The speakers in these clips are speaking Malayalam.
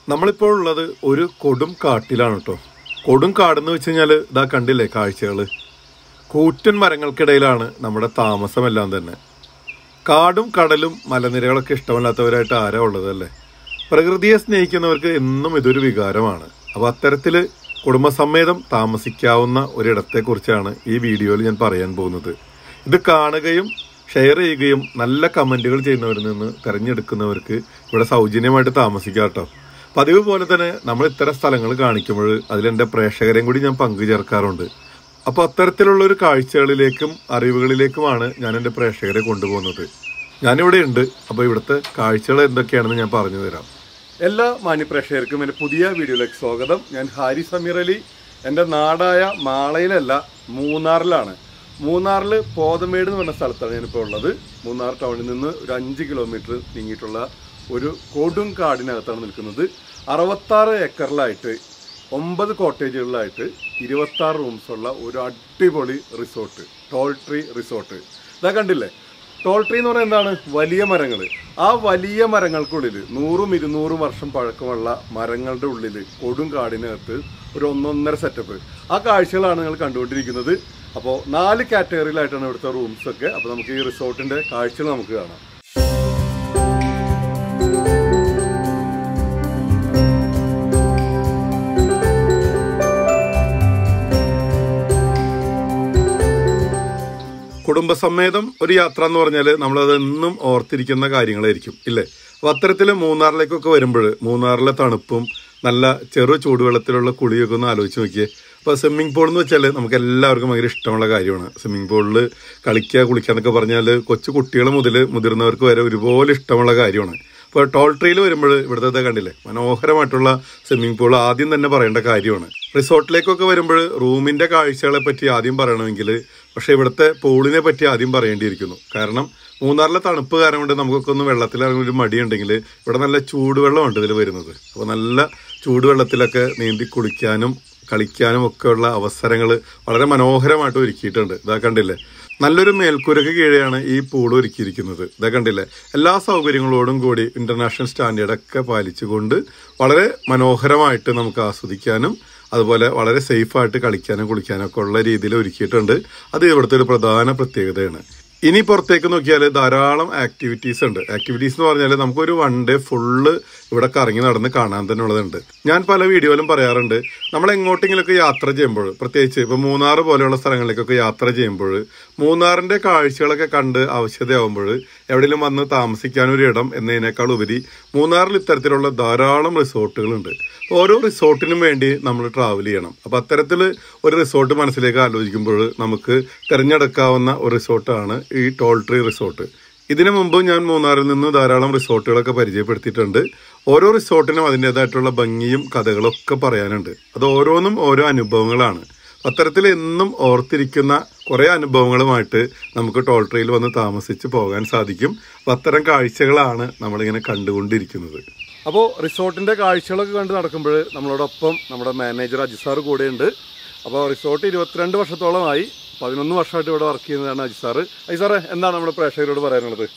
നമ്മളിപ്പോൾ ഉള്ളത് ഒരു കൊടും കാട്ടിലാണ് കേട്ടോ കൊടും കാടെന്ന് വെച്ച് കഴിഞ്ഞാൽ ഇതാ കണ്ടില്ലേ കാഴ്ചകൾ കൂറ്റൻ മരങ്ങൾക്കിടയിലാണ് നമ്മുടെ താമസമെല്ലാം തന്നെ കാടും കടലും മലനിരകളൊക്കെ ഇഷ്ടമല്ലാത്തവരായിട്ട് ആരാ ഉള്ളതല്ലേ പ്രകൃതിയെ സ്നേഹിക്കുന്നവർക്ക് എന്നും ഇതൊരു വികാരമാണ് അപ്പോൾ അത്തരത്തിൽ കുടുംബസമേതം താമസിക്കാവുന്ന ഒരിടത്തെക്കുറിച്ചാണ് ഈ വീഡിയോയിൽ ഞാൻ പറയാൻ പോകുന്നത് ഇത് കാണുകയും ഷെയർ ചെയ്യുകയും നല്ല കമൻറ്റുകൾ ചെയ്യുന്നവരിൽ നിന്ന് തിരഞ്ഞെടുക്കുന്നവർക്ക് ഇവിടെ സൗജന്യമായിട്ട് താമസിക്കാം കേട്ടോ പതിവ് പോലെ തന്നെ നമ്മൾ ഇത്തരം സ്ഥലങ്ങൾ കാണിക്കുമ്പോൾ അതിലെൻ്റെ പ്രേക്ഷകരെയും കൂടി ഞാൻ പങ്കു ചേർക്കാറുണ്ട് അപ്പോൾ അത്തരത്തിലുള്ള ഒരു കാഴ്ചകളിലേക്കും അറിവുകളിലേക്കുമാണ് ഞാൻ എൻ്റെ പ്രേക്ഷകരെ കൊണ്ടുപോകുന്നത് ഞാനിവിടെ ഉണ്ട് അപ്പോൾ ഇവിടുത്തെ കാഴ്ചകൾ എന്തൊക്കെയാണെന്ന് ഞാൻ പറഞ്ഞു തരാം എല്ലാ മാന്യപ്രേക്ഷകർക്കും എൻ്റെ പുതിയ വീഡിയോയിലേക്ക് സ്വാഗതം ഞാൻ ഹാരി സമീർ അലി എൻ്റെ നാടായ മാളയിലല്ല മൂന്നാറിലാണ് മൂന്നാറിൽ പോതമേട് എന്ന് പറഞ്ഞ സ്ഥലത്താണ് ഞാനിപ്പോൾ ഉള്ളത് മൂന്നാർ ടൗണിൽ നിന്ന് ഒരു അഞ്ച് കിലോമീറ്റർ നീങ്ങിയിട്ടുള്ള ഒരു കൊടും കാടിനകത്താണ് നിൽക്കുന്നത് അറുപത്താറ് ഏക്കറിലായിട്ട് ഒമ്പത് കോട്ടേജുകളിലായിട്ട് ഇരുപത്താറ് റൂംസ് ഉള്ള ഒരു അടിപൊളി റിസോർട്ട് ടോൾ ട്രീ റിസോർട്ട് ഇതാ കണ്ടില്ലേ ടോൾ ട്രീ എന്ന് പറയുന്നത് എന്താണ് വലിയ മരങ്ങൾ ആ വലിയ മരങ്ങൾക്കുള്ളിൽ നൂറും ഇരുന്നൂറും വർഷം പഴക്കമുള്ള മരങ്ങളുടെ ഉള്ളിൽ കൊടും കാടിനകത്ത് ഒരു ഒന്നൊന്നര സെറ്റപ്പ് ആ കാഴ്ചകളാണ് നിങ്ങൾ കണ്ടുകൊണ്ടിരിക്കുന്നത് അപ്പോൾ നാല് കാറ്റഗറിയിലായിട്ടാണ് ഇവിടുത്തെ റൂംസ് ഒക്കെ അപ്പോൾ നമുക്ക് ഈ റിസോർട്ടിന്റെ കാഴ്ചകൾ നമുക്ക് കാണാം കുടുംബസമേതം ഒരു യാത്ര എന്ന് പറഞ്ഞാൽ നമ്മളത് എന്നും ഓർത്തിരിക്കുന്ന കാര്യങ്ങളായിരിക്കും ഇല്ലേ അപ്പോൾ അത്തരത്തിൽ മൂന്നാറിലേക്കൊക്കെ വരുമ്പോൾ മൂന്നാറിലെ തണുപ്പും നല്ല ചെറു ചൂടുവെള്ളത്തിലുള്ള കുളിയൊക്കെ ഒന്ന് ആലോചിച്ച് നോക്കിയേ അപ്പോൾ സ്വിമ്മിംഗ് പൂൾ എന്ന് വെച്ചാൽ നമുക്ക് എല്ലാവർക്കും ഭയങ്കര ഇഷ്ടമുള്ള കാര്യമാണ് സ്വിമ്മിംഗ് പൂളിൽ കളിക്കുക കുളിക്കുക എന്നൊക്കെ പറഞ്ഞാൽ കൊച്ചു കുട്ടികൾ മുതൽ മുതിർന്നവർക്ക് വരെ ഒരുപോലെ ഇഷ്ടമുള്ള കാര്യമാണ് ഇപ്പോൾ ടോൾ ട്രീയിൽ വരുമ്പോൾ ഇവിടുത്തെ കണ്ടില്ലേ മനോഹരമായിട്ടുള്ള സ്വിമ്മിംഗ് പൂൾ ആദ്യം തന്നെ പറയേണ്ട കാര്യമാണ് റിസോർട്ടിലേക്കൊക്കെ വരുമ്പോൾ റൂമിന്റെ കാഴ്ചകളെ പറ്റി ആദ്യം പറയണമെങ്കിൽ പക്ഷെ ഇവിടുത്തെ പൂളിനെ പറ്റി ആദ്യം പറയേണ്ടിയിരിക്കുന്നു കാരണം മൂന്നാറിലെ തണുപ്പ് കാരണം കൊണ്ട് നമുക്കൊക്കെ ഒന്ന് വെള്ളത്തിൽ ഇറങ്ങി ഒരു മടിയുണ്ടെങ്കിൽ ഇവിടെ നല്ല ചൂടുവെള്ളമുണ്ട് ഇതിൽ വരുന്നത് അപ്പോൾ നല്ല ചൂടുവെള്ളത്തിലൊക്കെ നീന്തി കുളിക്കാനും കളിക്കാനും ഒക്കെയുള്ള അവസരങ്ങൾ വളരെ മനോഹരമായിട്ട് ഒരുക്കിയിട്ടുണ്ട് ഇതാ കണ്ടില്ലേ നല്ലൊരു മേൽക്കൂരയ്ക്ക് കീഴെയാണ് ഈ പൂൾ ഒരുക്കിയിരിക്കുന്നത് ഇതാ കണ്ടില്ലേ എല്ലാ സൗകര്യങ്ങളോടും കൂടി ഇന്റർനാഷണൽ സ്റ്റാൻഡേർഡൊക്കെ പാലിച്ചുകൊണ്ട് വളരെ മനോഹരമായിട്ട് നമുക്ക് ആസ്വദിക്കാനും അതുപോലെ വളരെ സേഫായിട്ട് കളിക്കാനും കുളിക്കാനും ഒക്കെ ഉള്ള രീതിയിൽ ഒരുക്കിയിട്ടുണ്ട് അത് ഇവിടുത്തെ ഒരു പ്രധാന പ്രത്യേകതയാണ് ഇനി പുറത്തേക്ക് നോക്കിയാൽ ധാരാളം ആക്ടിവിറ്റീസ് ഉണ്ട് ആക്ടിവിറ്റീസ് എന്ന് പറഞ്ഞാൽ നമുക്കൊരു വൺ ഡേ ഫുള്ള് ഇവിടെ കറങ്ങി നടന്ന് കാണാൻ തന്നെ ഉള്ളതുണ്ട് ഞാൻ പല വീഡിയോയിലും പറയാറുണ്ട് നമ്മൾ എങ്ങോട്ടെങ്കിലൊക്കെ യാത്ര ചെയ്യുമ്പോൾ പ്രത്യേകിച്ച് ഇപ്പൊ മൂന്നാർ പോലെയുള്ള സ്ഥലങ്ങളിലേക്കൊക്കെ യാത്ര ചെയ്യുമ്പോൾ മൂന്നാറിന്റെ കാഴ്ചകളൊക്കെ കണ്ട് ആവശ്യതയാവുമ്പോൾ എവിടെയെങ്കിലും വന്ന് താമസിക്കാൻ ഒരു ഇടം എന്നതിനേക്കാൾ ഉപരി മൂന്നാറിൽ ഇത്തരത്തിലുള്ള ധാരാളം റിസോർട്ടുകളുണ്ട് ഓരോ റിസോർട്ടിനും വേണ്ടി നമ്മൾ ട്രാവൽ ചെയ്യണം അപ്പൊ അത്തരത്തിൽ ഒരു റിസോർട്ട് മനസ്സിലേക്ക് ആലോചിക്കുമ്പോൾ നമുക്ക് തിരഞ്ഞെടുക്കാവുന്ന ഒരു റിസോർട്ടാണ് ഈ ടോൾ ട്രീ റിസോർട്ട് ഇതിനു മുമ്പ് ഞാൻ മൂന്നാറിൽ നിന്ന് ധാരാളം റിസോർട്ടുകളൊക്കെ പരിചയപ്പെടുത്തിയിട്ടുണ്ട് ഓരോ റിസോർട്ടിനും അതിൻ്റെതായിട്ടുള്ള ഭംഗിയും കഥകളൊക്കെ പറയാനുണ്ട് അത് ഓരോന്നും ഓരോ അനുഭവങ്ങളാണ് അത്തരത്തിൽ എന്നും ഓർത്തിരിക്കുന്ന കുറേ അനുഭവങ്ങളുമായിട്ട് നമുക്ക് ടോൾ ട്രെയിൽ വന്ന് താമസിച്ച് പോകാൻ സാധിക്കും അപ്പം അത്തരം കാഴ്ചകളാണ് നമ്മളിങ്ങനെ കണ്ടുകൊണ്ടിരിക്കുന്നത് അപ്പോൾ റിസോർട്ടിൻ്റെ കാഴ്ചകളൊക്കെ കണ്ട് നടക്കുമ്പോൾ നമ്മളോടൊപ്പം നമ്മുടെ മാനേജർ അജിസാർ കൂടെയുണ്ട് അപ്പോൾ റിസോർട്ട് ഇരുപത്തിരണ്ട് വർഷത്തോളമായി പതിനൊന്ന് വർഷമായിട്ട് ഇവിടെ വർക്ക് ചെയ്യുന്നതാണ് അജിസാർ അജിസാറെ എന്താണ് നമ്മുടെ പ്രേക്ഷകരോട് പറയാനുള്ളത്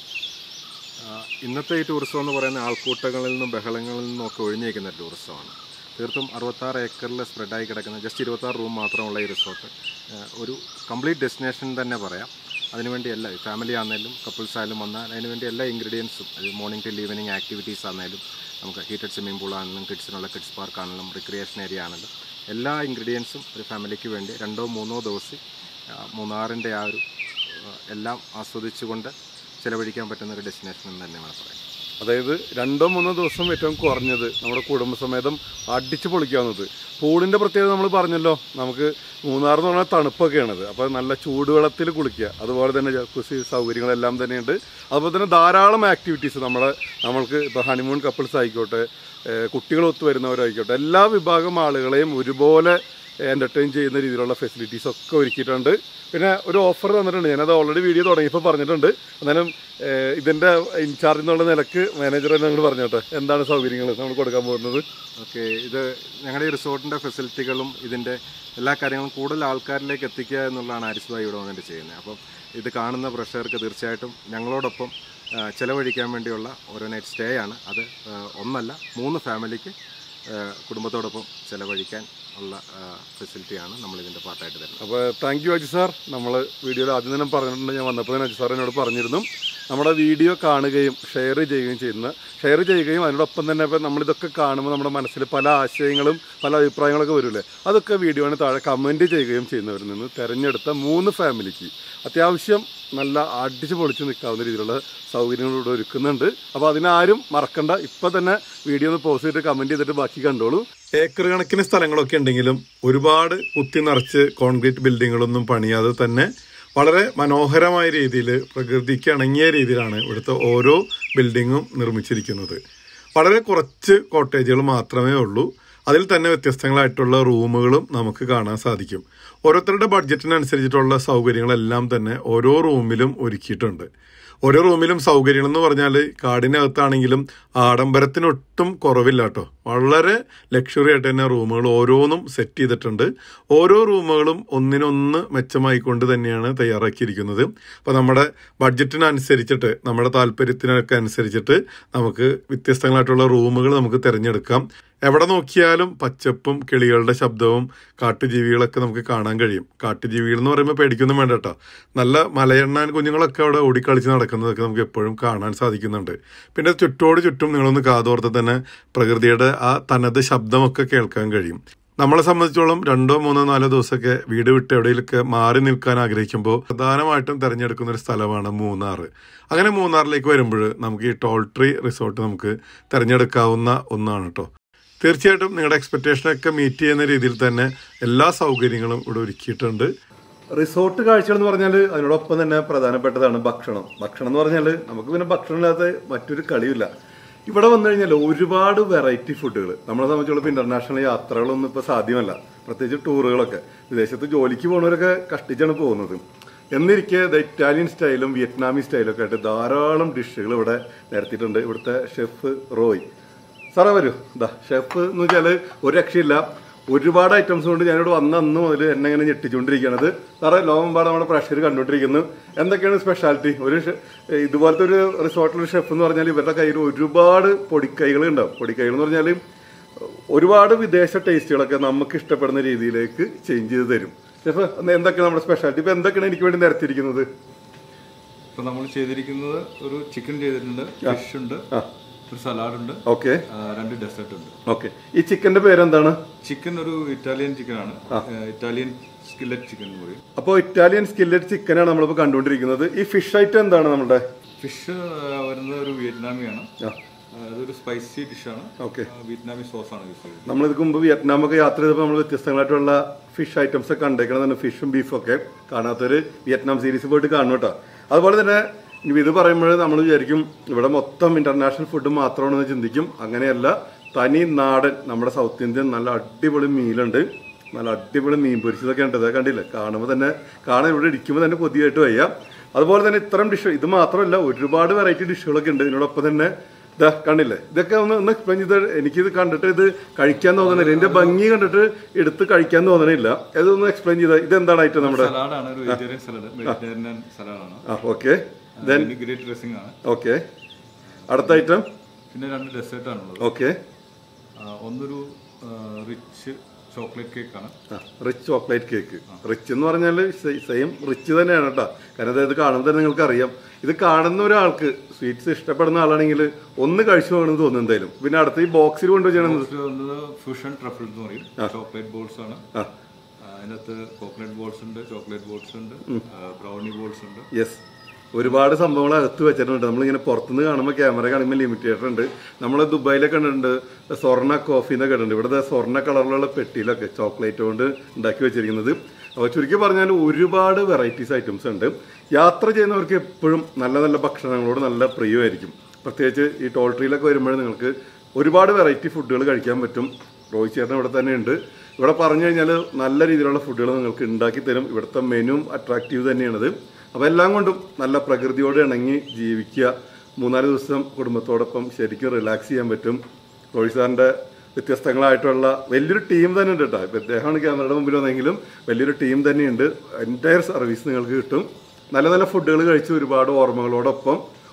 ആ, ഇന്നത്തെ ഈ ടൂറിസം എന്ന് പറയുന്ന ആൾക്കൂട്ടങ്ങളിൽ നിന്നും ബഹളങ്ങളിൽ നിന്നും ഒക്കെ ഒഴിഞ്ഞേക്കുന്ന ടൂറിസമാണ് തീർത്തും അറുപത്താറ് ഏക്കറിൽ സ്പ്രെഡായി കിടക്കുന്ന ജസ്റ്റ് ഇരുപത്താറ് റൂം മാത്രമുള്ള ഈ റിസോർട്ട് ആ, ഒരു കംപ്ലീറ്റ് ഡെസ്റ്റിനേഷൻ തന്നെ പറയാം അതിനുവേണ്ടി എല്ലാ ഫാമിലി ആണെങ്കിലും കപ്പിൾസ് ആയാലും വന്നാൽ അതിനുവേണ്ടി എല്ലാ ഇൻഗ്രീഡിയൻസും അത് മോർണിംഗ് ടിൽ ഈവനിങ് ആക്ടിവിറ്റീസ് ആണെങ്കിലും നമുക്ക് ഹീറ്റഡ് സ്വിമ്മിംഗ് പൂൾ ആണെങ്കിലും കിഡ്സിനുള്ള കിഡ്സ് പാർക്ക് ആണെങ്കിലും റിക്രിയേഷൻ ഏരിയ ആണെങ്കിലും എല്ലാ ഇൻഗ്രീഡിയൻസും ഒരു ഫാമിലിക്ക് വേണ്ടി രണ്ടോ മൂന്നോ ദിവസം ആ, മൂന്നാറിൻ്റെ ആ ഒരു ആ, എല്ലാം ആസ്വദിച്ചുകൊണ്ട് ചിലവഴിക്കാൻ പറ്റുന്ന ഒരു ഡെസ്റ്റിനേഷൻ എന്ന് തന്നെ വേണം പറയാം അതായത് രണ്ടോ മൂന്നോ ദിവസം ഏറ്റവും കുറഞ്ഞത് നമ്മുടെ കുടുംബസമേതം അടിച്ചു പൊളിക്കാവുന്നത് പൂളിന്റെ പ്രത്യേകത നമ്മൾ പറഞ്ഞല്ലോ നമുക്ക് മൂന്നാർ എന്ന് പറഞ്ഞാൽ തണുപ്പൊക്കെയാണത് അപ്പോൾ നല്ല ചൂടുവെള്ളത്തിൽ കുളിക്കുക അതുപോലെ തന്നെ ജക്കുസി സൗകര്യങ്ങളെല്ലാം തന്നെയുണ്ട് അതുപോലെ തന്നെ ധാരാളം ആക്ടിവിറ്റീസ് നമ്മളെ നമ്മൾക്ക് ഇപ്പോൾ ഹണിമൂൺ കപ്പിൾസ് ആയിക്കോട്ടെ ഏഹ് കുട്ടികൾ ഒത്തു വരുന്നവരായിക്കോട്ടെ എല്ലാ വിഭാഗം ആളുകളെയും ഒരുപോലെ എൻ്റർടൈൻ ചെയ്യുന്ന രീതിയിലുള്ള ഫെസിലിറ്റീസ് ഒക്കെ ഒരുക്കിയിട്ടുണ്ട് പിന്നെ ഒരു ഓഫർ തന്നിട്ടുണ്ട് ഞാനത് ഓൾറെഡി വീഡിയോ തുടങ്ങിയപ്പോൾ പറഞ്ഞിട്ടുണ്ട് എന്നാലും ഏഹ് ഇതിൻ്റെ ഇൻചാർജ് എന്നുള്ള നിലക്ക് മാനേജർ തന്നെ ഞങ്ങൾ പറഞ്ഞോട്ടെ എന്താണ് സൗകര്യങ്ങൾ നമ്മൾ കൊടുക്കാൻ പോകുന്നത് ഓക്കെ ഇത് ഞങ്ങളുടെ ഈ റിസോർട്ടിൻ്റെ ഫെസിലിറ്റികളും ഇതിൻ്റെ എല്ലാ കാര്യങ്ങളും കൂടുതൽ ആൾക്കാരിലേക്ക് എത്തിക്കുക എന്നുള്ളതാണ് ആരിസ് ഭായി ഇവിടെ വന്നിട്ട് ചെയ്യുന്നത് അപ്പം ഇത് കാണുന്ന പ്രേക്ഷകർക്ക് തീർച്ചയായിട്ടും ഞങ്ങളോടൊപ്പം ആ, ചെലവഴിക്കാൻ വേണ്ടിയുള്ള ഓരോ നൈറ്റ് സ്റ്റേ ആണ് അത് ആ, ഒന്നല്ല മൂന്ന് ഫാമിലിക്ക് ആ, കുടുംബത്തോടൊപ്പം ചെലവഴിക്കാൻ ഉള്ള ഫെസിലിറ്റിയാണ് നമ്മൾ ഇതിൻ്റെ പാർട്ടായിട്ട് തരുന്നത് അപ്പോൾ താങ്ക് യു അജി സാർ നമ്മൾ വീഡിയോയിൽ ആദ്യം തന്നെ പറഞ്ഞിട്ടുണ്ട് ഞാൻ വന്നപ്പോൾ തന്നെ അജി സാർ എന്നോട് പറഞ്ഞിരുന്നു നമ്മുടെ വീഡിയോ കാണുകയും ഷെയർ ചെയ്യുകയും ചെയ്യുന്ന ഷെയർ ചെയ്യുകയും അതിനോടൊപ്പം തന്നെ ഇപ്പോൾ നമ്മളിതൊക്കെ കാണുമ്പോൾ നമ്മുടെ മനസ്സിൽ പല ആശയങ്ങളും പല അഭിപ്രായങ്ങളൊക്കെ വരില്ലേ അതൊക്കെ വീഡിയോന് താഴെ കമൻറ്റ് ചെയ്യുകയും ചെയ്യുന്നവരിൽ നിന്ന് തിരഞ്ഞെടുത്ത മൂന്ന് ഫാമിലിക്ക് അത്യാവശ്യം നല്ല അടിച്ചു പൊളിച്ച് നിൽക്കാവുന്ന രീതിയിലുള്ള സൗകര്യങ്ങൾ ഇവിടെ ഒരുക്കുന്നുണ്ട് അപ്പോൾ അതിനാരും മറക്കണ്ട ഇപ്പം തന്നെ വീഡിയോ ഒന്ന് പോസ്റ്റ് ചെയ്തിട്ട് കമൻറ്റ് ചെയ്തിട്ട് ബാക്കി കണ്ടോളൂ ഏക്കർ കണക്കിന് സ്ഥലങ്ങളൊക്കെ ഉണ്ടെങ്കിലും ഒരുപാട് കുത്തി നിറച്ച് കോൺക്രീറ്റ് ബിൽഡിങ്ങുകളൊന്നും പണിയാതെ തന്നെ വളരെ മനോഹരമായ രീതിയിൽ പ്രകൃതിക്ക് ഇണങ്ങിയ രീതിയിലാണ് ഇവിടുത്തെ ഓരോ ബിൽഡിങ്ങും നിർമ്മിച്ചിരിക്കുന്നത് വളരെ കുറച്ച് കോട്ടേജുകൾ മാത്രമേ ഉള്ളൂ അതിൽ തന്നെ വ്യത്യസ്തങ്ങളായിട്ടുള്ള റൂമുകളും നമുക്ക് കാണാൻ സാധിക്കും ഓരോരുത്തരുടെ ബഡ്ജറ്റിനനുസരിച്ചിട്ടുള്ള സൗകര്യങ്ങളെല്ലാം തന്നെ ഓരോ റൂമിലും ഒരുക്കിയിട്ടുണ്ട് ഓരോ റൂമിലും സൗകര്യങ്ങൾ എന്ന് പറഞ്ഞാൽ കാടിനകത്താണെങ്കിലും ആഡംബരത്തിനൊട്ടും കുറവില്ല കേട്ടോ വളരെ ലക്ഷറി ആയിട്ട് തന്നെ റൂമുകൾ ഓരോന്നും സെറ്റ് ചെയ്തിട്ടുണ്ട് ഓരോ റൂമുകളും ഒന്നിനൊന്ന് മെച്ചമായിക്കൊണ്ട് തന്നെയാണ് തയ്യാറാക്കിയിരിക്കുന്നത് അപ്പോൾ നമ്മുടെ ബഡ്ജറ്റിനനുസരിച്ചിട്ട് നമ്മുടെ താല്പര്യത്തിനൊക്കെ അനുസരിച്ചിട്ട് നമുക്ക് വ്യത്യസ്തങ്ങളായിട്ടുള്ള റൂമുകൾ നമുക്ക് തിരഞ്ഞെടുക്കാം എവിടെ നോക്കിയാലും പച്ചപ്പും കിളികളുടെ ശബ്ദവും കാട്ടുജീവികളൊക്കെ നമുക്ക് കാണാൻ കഴിയും കാട്ടുജീവികൾ എന്ന് പറയുമ്പോൾ പേടിക്കൊന്നും വേണ്ട കേട്ടോ നല്ല മലയെണ്ണാൻ കുഞ്ഞുങ്ങളൊക്കെ അവിടെ ഓടിക്കളിച്ച് നടക്കുന്നതൊക്കെ നമുക്ക് എപ്പോഴും കാണാൻ സാധിക്കുന്നുണ്ട് പിന്നെ ചുറ്റോട് ചുറ്റും നിങ്ങളൊന്ന് കാതോർത്ത് തന്നെ പ്രകൃതിയുടെ ആ തനത് ശബ്ദമൊക്കെ കേൾക്കാൻ കഴിയും നമ്മളെ സംബന്ധിച്ചോളം രണ്ടോ മൂന്നോ നാലോ ദിവസമൊക്കെ വീട് വിട്ട് എവിടെയെങ്കിലൊക്കെ മാറി നിൽക്കാൻ ആഗ്രഹിക്കുമ്പോൾ പ്രധാനമായിട്ടും തിരഞ്ഞെടുക്കുന്ന ഒരു സ്ഥലമാണ് മൂന്നാർ അങ്ങനെ മൂന്നാറിലേക്ക് വരുമ്പോൾ നമുക്ക് ഈ ടോൾ ട്രീ റിസോർട്ട് നമുക്ക് തിരഞ്ഞെടുക്കാവുന്ന ഒന്നാണ് കേട്ടോ തീർച്ചയായിട്ടും നിങ്ങളുടെ എക്സ്പെക്റ്റേഷനൊക്കെ മീറ്റ് ചെയ്യുന്ന രീതിയിൽ തന്നെ എല്ലാ സൗകര്യങ്ങളും ഇവിടെ ഒരുക്കിയിട്ടുണ്ട് റിസോർട്ട് കാഴ്ചകൾ എന്ന് പറഞ്ഞാൽ അതിനോടൊപ്പം തന്നെ പ്രധാനപ്പെട്ടതാണ് ഭക്ഷണം ഭക്ഷണം എന്ന് പറഞ്ഞാൽ നമുക്ക് പിന്നെ ഭക്ഷണം ഇല്ലാത്ത മറ്റൊരു കളിയില്ല ഇവിടെ വന്നു കഴിഞ്ഞാൽ ഒരുപാട് വെറൈറ്റി ഫുഡുകൾ നമ്മളെ സംബന്ധിച്ചോളം ഇപ്പോൾ ഇന്റർനാഷണൽ യാത്രകളൊന്നും ഇപ്പോൾ സാധ്യമല്ല പ്രത്യേകിച്ച് ടൂറുകളൊക്കെ വിദേശത്ത് ജോലിക്ക് പോകുന്നവരൊക്കെ കഷ്ടിച്ചാണ് പോകുന്നത് എന്നിരിക്കെ ദ ഇറ്റാലിയൻ സ്റ്റൈലും വിയറ്റ്നാമി സ്റ്റൈലും ഒക്കെ ആയിട്ട് ധാരാളം ഡിഷുകൾ ഇവിടെ നിരത്തിയിട്ടുണ്ട് ഇവിടുത്തെ ഷെഫ് റോയ് സാറേ വരൂ ഇതാ ഷെഫ് എന്ന് വെച്ചാൽ ഒരു രക്ഷയില്ല ഒരുപാട് ഐറ്റംസ് കൊണ്ട് ഞാനിവിടെ വന്ന അന്ന് മുതൽ എന്നെ ഇങ്ങനെ ഞെട്ടിച്ചുകൊണ്ടിരിക്കുകയാണത് സാറേ ലോകമ്പാട് നമ്മുടെ പ്രഷർ കണ്ടുകൊണ്ടിരിക്കുന്നു എന്തൊക്കെയാണ് സ്പെഷ്യാലിറ്റി ഒരു ഷെ- ഇതുപോലത്തെ ഒരു റിസോർട്ടിലൊരു ഷെഫ് എന്ന് പറഞ്ഞാൽ ഇവരുടെ കയ്യിൽ ഒരുപാട് പൊടിക്കൈകൾ ഉണ്ടാവും പൊടിക്കൈകൾ എന്ന് പറഞ്ഞാൽ ഒരുപാട് വിദേശ ടേസ്റ്റുകളൊക്കെ നമുക്ക് ഇഷ്ടപ്പെടുന്ന രീതിയിലേക്ക് ചേഞ്ച് ചെയ്ത് തരും ഷെഫ് എന്തൊക്കെയാണ് നമ്മുടെ സ്പെഷ്യാലിറ്റി ഇപ്പൊ എന്തൊക്കെയാണ് എനിക്ക് വേണ്ടി നിരത്തിയിരിക്കുന്നത് ഇപ്പൊ നമ്മൾ ചെയ്തിരിക്കുന്നത് ഒരു ചിക്കൻ ചെയ്തിട്ടുണ്ട് ഫിഷ് ഉണ്ട് ഒരു സലാഡ് ഉണ്ട് ഓക്കെ ആ, രണ്ട് ഡെസേർട്ട് ഉണ്ട് ഓക്കെ ഈ ചിക്കന്റെ പേരെന്താണ് ചിക്കൻ ഒരു ഇറ്റാലിയൻ ചിക്കൻ ആണ് ഇറ്റാലിയൻ സ്കില്ലറ്റ് ചിക്കൻ എന്ന് പറയും അപ്പോൾ ഇറ്റാലിയൻ സ്കില്ലറ്റ് ചിക്കനാണ് നമ്മളിപ്പോൾ കണ്ടുകൊണ്ടിരിക്കുന്നത് ഈ ഫിഷ് ഐറ്റം എന്താണ് നമ്മുടെ ഫിഷ് വരുന്നത് ഒരു വിയറ്റ്നാമിയാണ് ആ ആ, അതൊരു സ്പൈസി ഡിഷാണ് ഓക്കെ വിയറ്റ്നാമി സോസ് ആണ് യൂസ് ചെയ്യുന്നത് നമ്മൾ ഇതിക്ക് മുമ്പ് വിയറ്റ്നാമൊക്കെ യാത്ര ചെയ്തപ്പോൾ നമ്മൾ വ്യത്യസ്തങ്ങളായിട്ടുള്ള ഫിഷ് ഐറ്റംസ് ഒക്കെ കണ്ടേക്കണം തന്നെ ഫിഷും ബീഫും ഒക്കെ കാണാത്തൊരു വിയറ്റ്നാം സീരീസ് പോയിട്ട് കാണും കേട്ടോ അതുപോലെ തന്നെ ഇനി ഇത് പറയുമ്പോൾ നമ്മൾ വിചാരിക്കും ഇവിടെ മൊത്തം ഇന്റർനാഷണൽ ഫുഡ് മാത്രമാണെന്ന് ചിന്തിക്കും അങ്ങനെയല്ല തനി നാടൻ നമ്മുടെ സൗത്ത് ഇന്ത്യൻ നല്ല അടിപൊളി മീലുണ്ട് നല്ല അടിപൊളി മീൻ പൊരിച്ചതൊക്കെ ഉണ്ട് ഇതൊക്കെ കണ്ടില്ലേ കാണുമ്പോൾ തന്നെ കാണാൻ ഇവിടെ ഇരിക്കുമ്പോൾ തന്നെ കൊതിയായിട്ട് വയ്യ അതുപോലെ തന്നെ ഇത്തരം ഡിഷ് ഇത് മാത്രമല്ല ഒരുപാട് വെറൈറ്റി ഡിഷുകളൊക്കെ ഉണ്ട് ഇതിനോടൊപ്പം തന്നെ ഇതാ കണ്ടില്ലേ ഇതൊക്കെ ഒന്ന് ഒന്ന് എക്സ്പ്ലെയിൻ ചെയ്ത് എനിക്കിത് കണ്ടിട്ട് ഇത് കഴിക്കാൻ തോന്നണില്ല ഇതിന്റെ ഭംഗി കണ്ടിട്ട് എടുത്ത് കഴിക്കാൻ തോന്നണില്ല ഇതൊന്ന് എക്സ്പ്ലെയിൻ ചെയ്ത ഇതെന്താണ് ഐറ്റം നമ്മുടെ സലാഡാണ് ഒരു വെജിറ്റേറിയൻ സലാഡ് വെജിറ്റേറിയൻ സലാഡാണ് ആ ഓക്കെ ഗ്രേറ്റ് ഡ്രസ്സിംഗ് ആണ് ഓക്കെ അടുത്ത ഐറ്റം പിന്നെ രണ്ട് ഡെസേർട്ട് ആണുള്ളത് ഓക്കെ ആ, ഒന്നൊരു റിച്ച് ചോക്ലേറ്റ് കേക്ക് ആണ് റിച്ച് ചോക്ലേറ്റ് കേക്ക് റിച്ച് എന്ന് പറഞ്ഞാൽ സെയിം റിച്ച് തന്നെയാണ് കേട്ടോ കാരണം അതായത് കാണുമ്പോൾ തന്നെ നിങ്ങൾക്ക് അറിയാം ഇത് കാണുന്ന ഒരാൾക്ക് സ്വീറ്റ്സ് ഇഷ്ടപ്പെടുന്ന ആളാണെങ്കിൽ ഒന്ന് കഴിച്ചു പോകണമെന്ന് തോന്നുന്നു എന്തായാലും പിന്നെ അടുത്ത ഈ ബോക്സിൽ കൊണ്ടുവച്ചാണ് ഇത് വന്നത് ഫ്യൂഷൻ ട്രഫിൾ എന്ന് പറയും ചോക്ലേറ്റ് ബോൾസ് ആണ് ആ ആ, അതിനകത്ത് കോക്കനട്ട് ബോൾസ് ഉണ്ട് ചോക്ലേറ്റ് ബോൾസ് ഉണ്ട് ബ്രൗണി ബോൾസ് ഉണ്ട് യെസ് ഒരുപാട് സംഭവങ്ങൾ അകത്ത് വെച്ചിട്ടുണ്ട് നമ്മളിങ്ങനെ പുറത്തുനിന്ന് കാണുമ്പോൾ ക്യാമറ കാണുമ്പോൾ ലിമിറ്റേറ്റർ ഉണ്ട് നമ്മൾ ദുബായിലൊക്കെ കണ്ടിട്ടുണ്ട് സ്വർണ്ണ കോഫി എന്നൊക്കെ ഉണ്ട് ഇവിടുത്തെ സ്വർണ്ണ കളറിലുള്ള പെട്ടിയിലൊക്കെ ചോക്ലേറ്റ് കൊണ്ട് ഉണ്ടാക്കി വെച്ചിരിക്കുന്നത് അപ്പോൾ ചുരുക്കി പറഞ്ഞാൽ ഒരുപാട് വെറൈറ്റീസ് ഐറ്റംസ് ഉണ്ട് യാത്ര ചെയ്യുന്നവർക്ക് എപ്പോഴും നല്ല നല്ല ഭക്ഷണങ്ങളോട് നല്ല പ്രിയമായിരിക്കും പ്രത്യേകിച്ച് ഈ ടോൾ ട്രീയിലൊക്കെ വരുമ്പോൾ നിങ്ങൾക്ക് ഒരുപാട് വെറൈറ്റി ഫുഡുകൾ കഴിക്കാൻ പറ്റും റോഹിത് ചേട്ടൻ ഇവിടെ തന്നെ ഉണ്ട് ഇവിടെ പറഞ്ഞു കഴിഞ്ഞാൽ നല്ല രീതിയിലുള്ള ഫുഡുകൾ നിങ്ങൾക്ക് ഉണ്ടാക്കി തരും ഇവിടുത്തെ മെനുവും അട്രാക്റ്റീവ് തന്നെയാണത് അപ്പോൾ എല്ലാം കൊണ്ടും നല്ല പ്രകൃതിയോട് ഇണങ്ങി ജീവിക്കുക മൂന്നാല് ദിവസം കുടുംബത്തോടൊപ്പം ശരിക്കും റിലാക്സ് ചെയ്യാൻ പറ്റും റോഹിത് സാറിൻ്റെ വ്യത്യസ്തങ്ങളായിട്ടുള്ള വലിയൊരു ടീം തന്നെ ഉണ്ട് കേട്ടോ ഇപ്പം ഇദ്ദേഹമാണ് ക്യാമറയുടെ മുമ്പിൽ വന്നെങ്കിലും വലിയൊരു ടീം തന്നെയുണ്ട് എൻറ്റയർ സർവീസ് നിങ്ങൾക്ക് കിട്ടും നല്ല നല്ല ഫുഡുകൾ കഴിച്ച് ഒരുപാട് ഓർമ്മകളോടൊപ്പം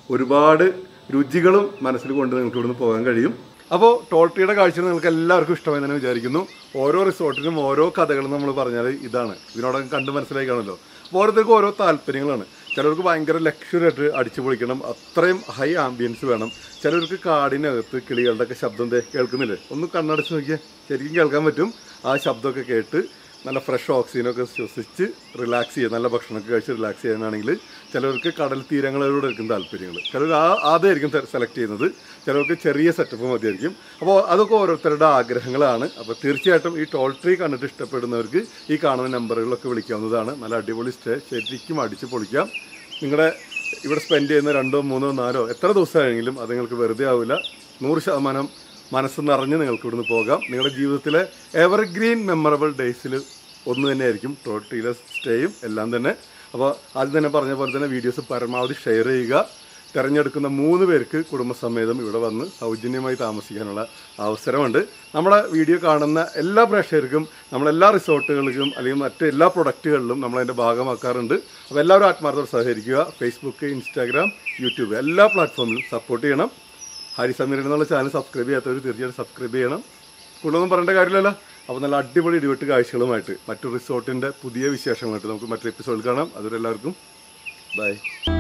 ഒരുപാട് രുചികളും മനസ്സിൽ കൊണ്ട് നിങ്ങൾക്ക് ഇവിടുന്ന് പോകാൻ കഴിയും അപ്പോൾ ടോൾട്രിയുടെ കാഴ്ചകൾ നിങ്ങൾക്ക് എല്ലാവർക്കും ഇഷ്ടമായി തന്നെ വിചാരിക്കുന്നു ഓരോ റിസോർട്ടിനും ഓരോ കഥകളും നമ്മൾ പറഞ്ഞാൽ ഇതാണ് ഇതിനോടൊക്കെ കണ്ട് മനസ്സിലായി കാണുമല്ലോ അപ്പോൾ ഓരോരുത്തർക്കും ഓരോ താല്പര്യങ്ങളാണ് ചിലർക്ക് ഭയങ്കര ലക്ഷറി ആയിട്ട് അടിച്ചു പൊളിക്കണം അത്രയും ഹൈ ആംബിയൻസ് വേണം ചിലർക്ക് കാടിനകത്ത് കിളികളുടെ ഒക്കെ ശബ്ദം ദേ കേൾക്കുന്നില്ലേ ഒന്ന് കണ്ണടച്ച് നോക്കിയാൽ ശരിക്കും കേൾക്കാൻ പറ്റും ആ ശബ്ദമൊക്കെ കേട്ട് നല്ല ഫ്രഷ് ഓക്സിജനൊക്കെ ശ്വസിച്ച് റിലാക്സ് ചെയ്യാൻ നല്ല ഭക്ഷണമൊക്കെ കഴിച്ച് റിലാക്സ് ചെയ്യാനാണെങ്കിൽ ചിലർക്ക് കടൽ തീരങ്ങളോട് ആയിരിക്കും താല്പര്യങ്ങൾ ചിലർ ആ അതായിരിക്കും സെലക്ട് ചെയ്യുന്നത് ചിലർക്ക് ചെറിയ സെറ്റപ്പ് മതിയായിരിക്കും അപ്പോൾ അതൊക്കെ ഓരോരുത്തരുടെ ആഗ്രഹങ്ങളാണ് അപ്പോൾ തീർച്ചയായിട്ടും ഈ ടോൾ ട്രീ കണ്ടിട്ട് ഇഷ്ടപ്പെടുന്നവർക്ക് ഈ കാണുന്ന നമ്പറുകളിലൊക്കെ വിളിക്കാവുന്നതാണ് നല്ല അടിപൊളി സ്റ്റേ ശരിക്കും അടിച്ച് പൊളിക്കാം നിങ്ങളുടെ ഇവിടെ സ്പെൻഡ് ചെയ്യുന്ന രണ്ടോ മൂന്നോ നാലോ എത്ര ദിവസമായെങ്കിലും അത് നിങ്ങൾക്ക് വെറുതെ ആവില്ല നൂറ് ശതമാനം മനസ്സ് നിറഞ്ഞ് നിങ്ങൾക്ക് ഇവിടുന്ന് പോകാം നിങ്ങളുടെ ജീവിതത്തിലെ എവർഗ്രീൻ മെമ്മറബിൾ ഡേയ്സിൽ ഒന്ന് തന്നെയായിരിക്കും ടോട്ടിയിലെ സ്റ്റേയും എല്ലാം തന്നെ അപ്പോൾ ആദ്യം തന്നെ പറഞ്ഞ പോലെ തന്നെ വീഡിയോസ് പരമാവധി ഷെയർ ചെയ്യുക തിരഞ്ഞെടുക്കുന്ന മൂന്ന് പേർക്ക് കുടുംബസമേതം ഇവിടെ വന്ന് സൗജന്യമായി താമസിക്കാനുള്ള അവസരമുണ്ട് നമ്മുടെ വീഡിയോ കാണുന്ന എല്ലാ പ്രേക്ഷകർക്കും നമ്മളെല്ലാ റിസോർട്ടുകൾക്കും അല്ലെങ്കിൽ മറ്റ് എല്ലാ പ്രൊഡക്റ്റുകളിലും നമ്മളതിൻ്റെ ഭാഗമാക്കാറുണ്ട് അപ്പോൾ എല്ലാവരും ആത്മാർത്ഥത്തോടെ സഹകരിക്കുക ഫേസ്ബുക്ക് ഇൻസ്റ്റാഗ്രാം യൂട്യൂബ് എല്ലാ പ്ലാറ്റ്ഫോമിലും സപ്പോർട്ട് ചെയ്യണം ഹരി സമീരൻ എന്നുള്ള ചാനൽ സബ്സ്ക്രൈബ് ചെയ്യാത്തവർ തീർച്ചയായിട്ടും സബ്സ്ക്രൈബ് ചെയ്യണം കൂടുതലൊന്നും പറയേണ്ട കാര്യമില്ലല്ലോ അപ്പോൾ നല്ല അടിപൊളി ഇടിവെട്ട് കാഴ്ചകളുമായിട്ട് മറ്റു റിസോർട്ടിൻ്റെ പുതിയ വിശേഷങ്ങളായിട്ട് നമുക്ക് മറ്റൊരു എപ്പിസോഡിൽ കാണാം അതുവരെ എല്ലാവർക്കും ബൈ